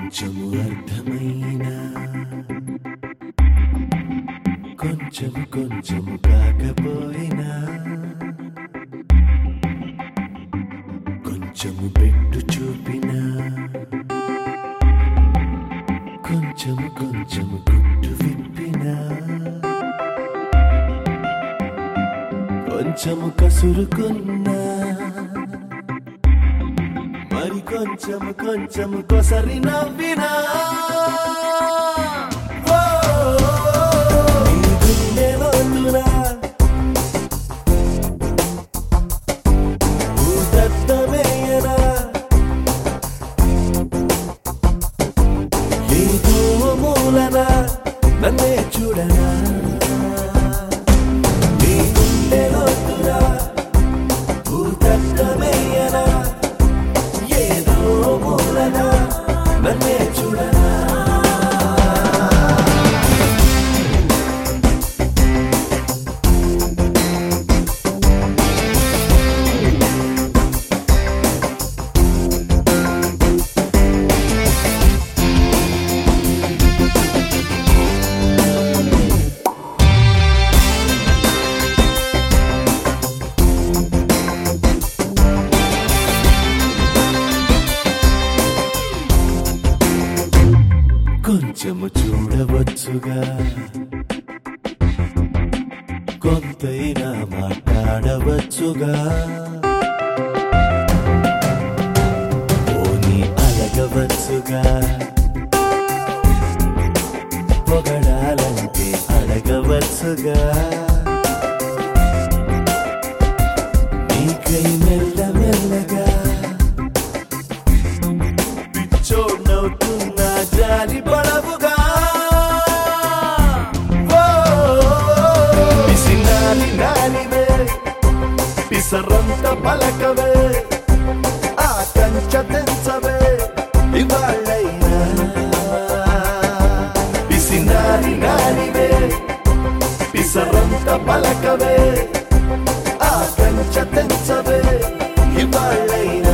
కొంచెము అర్థమైనా కొంచెము కొంచెము కాకపోయినా కొంచెము పెట్టు చూపినా కొంచెము కొంచెము గుట్టు విప్పినా కొంచెము కసురుకున్నా మరి కొంచెము కొంచెము కొసరి నవ్వినా ఓ, నీ గుండె లోతున భూతత్వమేయనా ఏదో మూలన నన్నే చూడనా నీ గుండె లోతున భూతత్వమేయనా ఏదో మూలన నన్నే చూడనా కొంచెము చూడవచ్చుగా కొంతైనా మాట్లాడవచ్చుగా పోనీ అలగవచ్చుగా పొగడాలంటే అడగవచ్చుగా నీకై మెల్ల మెల్లగా పిచ్చోడ్నవుతున్నా జాలి పడవుగా ఓ, పిసినాలి నాలివే పిసరంత పలకవే ఆ కంచ తెంచవే ఇవాళ్ళైనా పిసినాలి నాలివే పిసరంత పలకవే ఆ కంచ తెంచవే ఇవాళ్ళైనా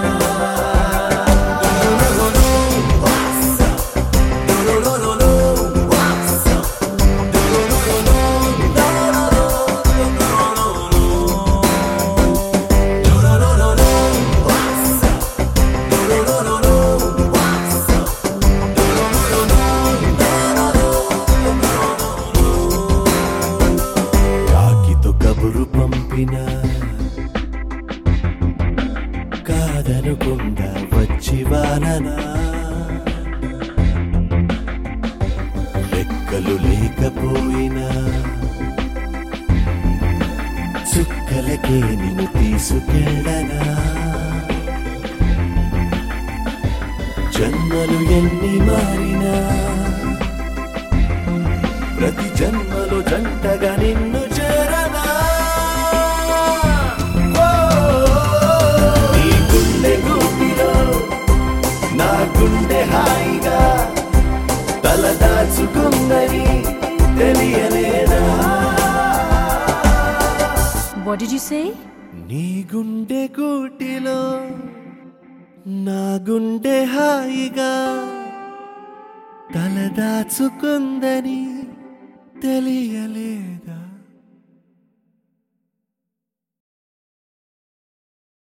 కాకితో కబురు పంపిన కాదనుకుండా వచ్చి వాననా లెక్కలు లేకపోయినా చుక్కలకే నిన్ను తీసుకెళ్ళనా జన్మలు ఎన్ని మారినా ప్రతి జన్మలో జంటగా నిన్ను చేరనా ఓ, నీ గుండె గూటిలో నా గుండె హాయిగా తలదాచుకుందని తెలియలేదా What did you say? నీ గుండె గూటిలో నా గుండె హాయిగా తలదాచుకుందని తెలియలేదా